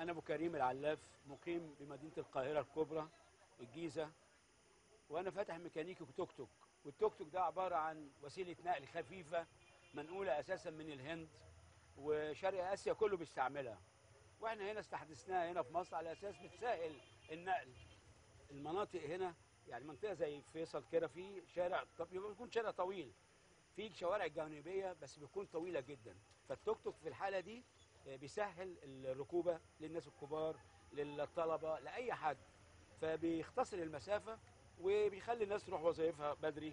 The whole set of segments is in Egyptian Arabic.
أنا أبو كريم العلاف مقيم بمدينة القاهرة الكبرى الجيزة وأنا فاتح ميكانيكي توك توك والتوك توك ده عبارة عن وسيلة نقل خفيفة منقولة أساسا من الهند وشرق آسيا كله بيستعملها واحنا هنا استحدثناها هنا في مصر على اساس بتسهل النقل المناطق هنا يعني منطقه زي فيصل كده في شارع طب بيكون شارع طويل في شوارع جانبيه بس بتكون طويله جدا فالتوك توك في الحاله دي آه، بيسهل الركوبه للناس الكبار للطلبه لاي حد فبيختصر المسافه وبيخلي الناس تروح وظائفها بدري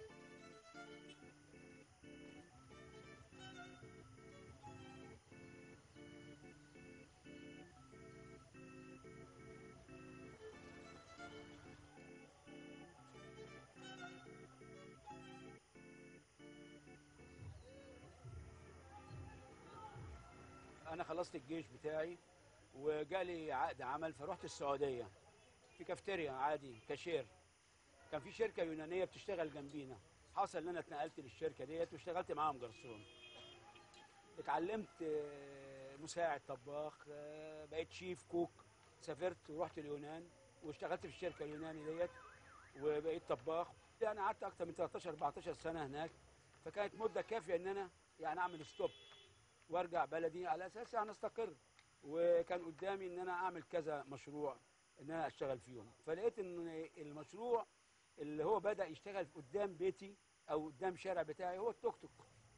انا خلصت الجيش بتاعي وجالي عقد عمل فرحت السعوديه في كافتيريا عادي كاشير كان في شركه يونانيه بتشتغل جنبينا حصل ان انا اتنقلت للشركه ديت واشتغلت معاهم جرسون اتعلمت آه، مساعد طباخ آه، بقيت شيف كوك سافرت ورحت اليونان واشتغلت في الشركه اليوناني ديت وبقيت طباخ يعني قعدت اكتر من 13 14 سنه هناك فكانت مده كافيه ان انا يعني اعمل ستوب وارجع بلدي على اساس يعني استقر وكان قدامي ان انا اعمل كذا مشروع ان انا اشتغل فيهم فلقيت ان المشروع اللي هو بدا يشتغل قدام بيتي او قدام شارع بتاعي هو التوك توك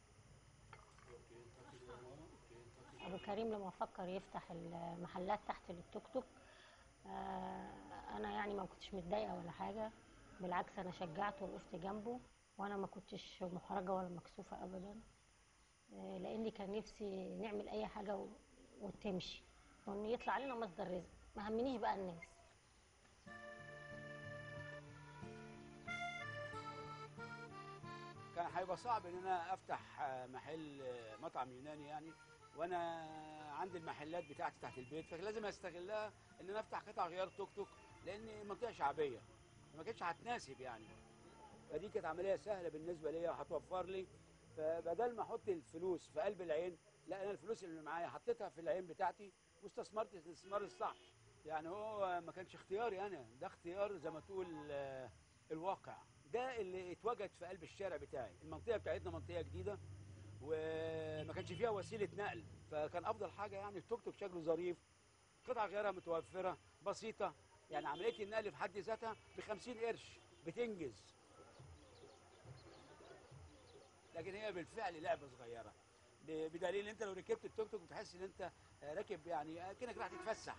ابو كريم لما فكر يفتح المحلات تحت للتوك توك آه، انا يعني ما كنتش متضايقه ولا حاجه بالعكس انا شجعته وقفت جنبه وانا ما كنتش محرجه ولا مكسوفه ابدا آه، لاني كان نفسي نعمل اي حاجه و- وتمشي وان يطلع لنا مصدر رزق ما همنيش بقى الناس كان هيبقى صعب ان انا افتح آه، محل آه، مطعم يوناني يعني وانا عندي المحلات بتاعتي تحت البيت فلازم استغلها ان انا افتح قطع غيار توك توك لان منطقه شعبيه ما كانتش هتناسب يعني فدي كانت عمليه سهله بالنسبه ليا وهتوفر لي فبدل ما احط الفلوس في قلب العين لا انا الفلوس اللي معايا حطيتها في العين بتاعتي واستثمرت الاستثمار الصح يعني هو ما كانش اختياري انا ده اختيار زي ما تقول آه، الواقع ده اللي اتوجد في قلب الشارع بتاعي المنطقه بتاعتنا منطقه جديده وما كانش فيها وسيله نقل فكان افضل حاجه يعني التوك توك شكله ظريف قطع غيارها متوفره بسيطه يعني عمليه النقل في حد ذاتها ب 50 قرش بتنجز لكن هي بالفعل لعبه صغيره ب- بدليل انت لو ركبت التوك توك بتحس ان انت آه، راكب يعني آه، كانك رايح تتفسح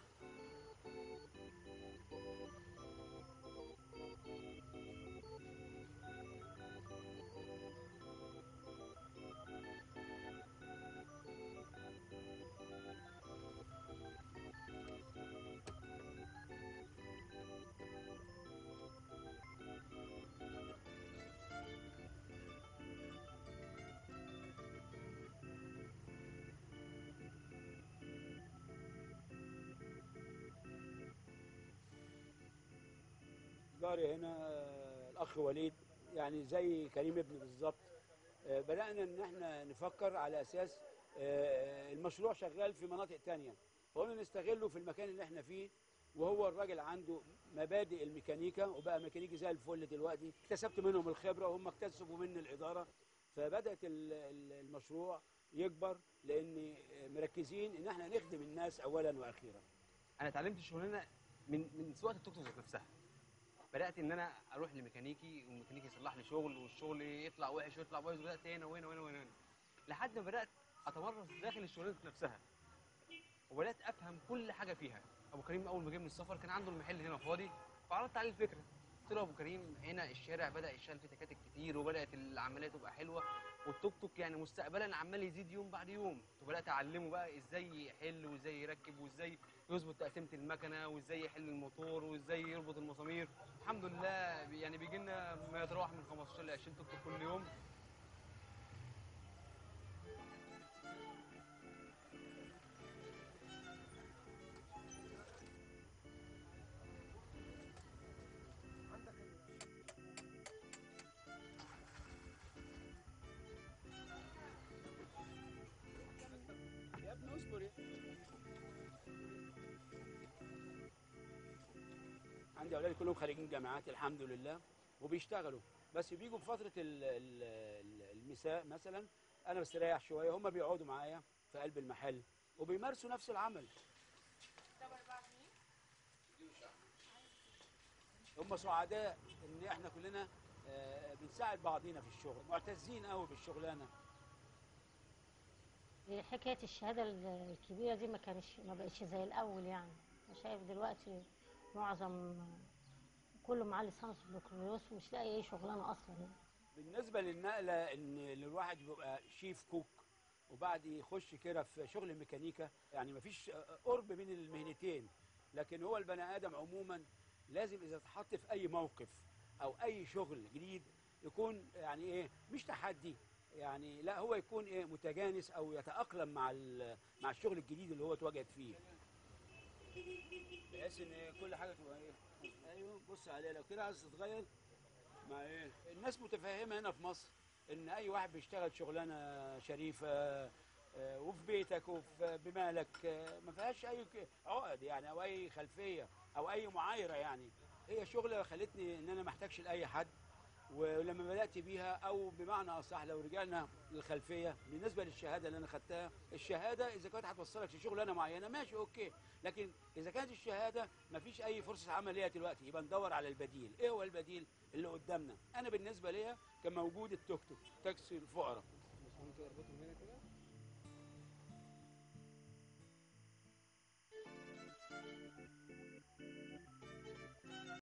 جاري هنا آه، الاخ وليد يعني زي كريم ابني بالظبط آه، بدانا ان احنا نفكر على اساس آه، المشروع شغال في مناطق تانية فقلنا نستغله في المكان اللي احنا فيه وهو الراجل عنده مبادئ الميكانيكا وبقى ميكانيكي زي الفل دلوقتي اكتسبت منهم الخبره وهم اكتسبوا مني الاداره فبدات ال- ال- المشروع يكبر لان مركزين ان احنا نخدم الناس اولا واخيرا انا اتعلمت الشغلانه من من سواقه التوك توك ذات نفسها بدات ان انا اروح لميكانيكي والميكانيكي يصلح لي شغل والشغل يطلع وحش ويطلع بايظ بدات هنا وهنا وهنا وهنا لحد ما بدات اتمرس داخل الشغلانه ذات نفسها وبدات افهم كل حاجه فيها ابو كريم اول ما جه من السفر كان عنده المحل هنا فاضي فعرضت عليه الفكره قلت له يا ابو كريم هنا الشارع بدا يشتغل فيه تكاتك كتير وبدات العمليه تبقى حلوه والتوك توك يعني مستقبلا عمال يزيد يوم بعد يوم فبدات اعلمه بقى ازاي يحل وازاي يركب وازاي يظبط تقسيمه المكنه وازاي يحل الموتور وازاي يربط المسامير الحمد لله يعني بيجي لنا ما يتراوح من 15 ل 20 توك توك كل يوم يا ابني اصبر يا عندي اولادي كلهم خارجين جامعات الحمد لله وبيشتغلوا بس بيجوا في فتره ال- ال- ال- المساء مثلا انا بستريح شويه هم بيقعدوا معايا في قلب المحل وبيمارسوا نفس العمل هم سعداء ان احنا كلنا آه، بنساعد بعضينا في الشغل معتزين قوي بالشغلانه حكايه الشهاده الكبيره دي ما كانش ما بقتش زي الاول يعني أنا شايف دلوقتي معظم كله معاه ليسانس بكالوريوس ومش لاقي اي شغلانه اصلا يعني. بالنسبه للنقله ان إن الواحد يبقى شيف كوك وبعد يخش كده في شغل الميكانيكا يعني مفيش قرب بين المهنتين لكن هو البني ادم عموما لازم اذا اتحط في اي موقف او اي شغل جديد يكون يعني ايه مش تحدي يعني لا هو يكون ايه متجانس او يتاقلم مع ال- مع الشغل الجديد اللي هو اتواجد فيه بحيث ان كل حاجه تبقى ايه ايوه بص عليها لو كده عايز تتغير مع ايه الناس متفهمه هنا في مصر ان اي واحد بيشتغل شغلانه شريفه آه، وفي بيتك وفي بمالك آه، ما فيهاش اي ك- عقد يعني او اي خلفيه او اي معايره يعني هي شغله خلتني ان انا ما احتاجش لاي حد ولما بدات بيها او بمعنى اصح لو رجعنا للخلفيه بالنسبه للشهاده اللي انا خدتها الشهاده اذا كانت هتوصلك لشغلانه معينه ماشي اوكي لكن اذا كانت الشهاده ما فيش اي فرصه عمل ليها دلوقتي يبقى ندور على البديل ايه هو البديل اللي قدامنا انا بالنسبه ليا كان موجود التوك توك تاكسي الفقراء ممكن اربطهم هنا كده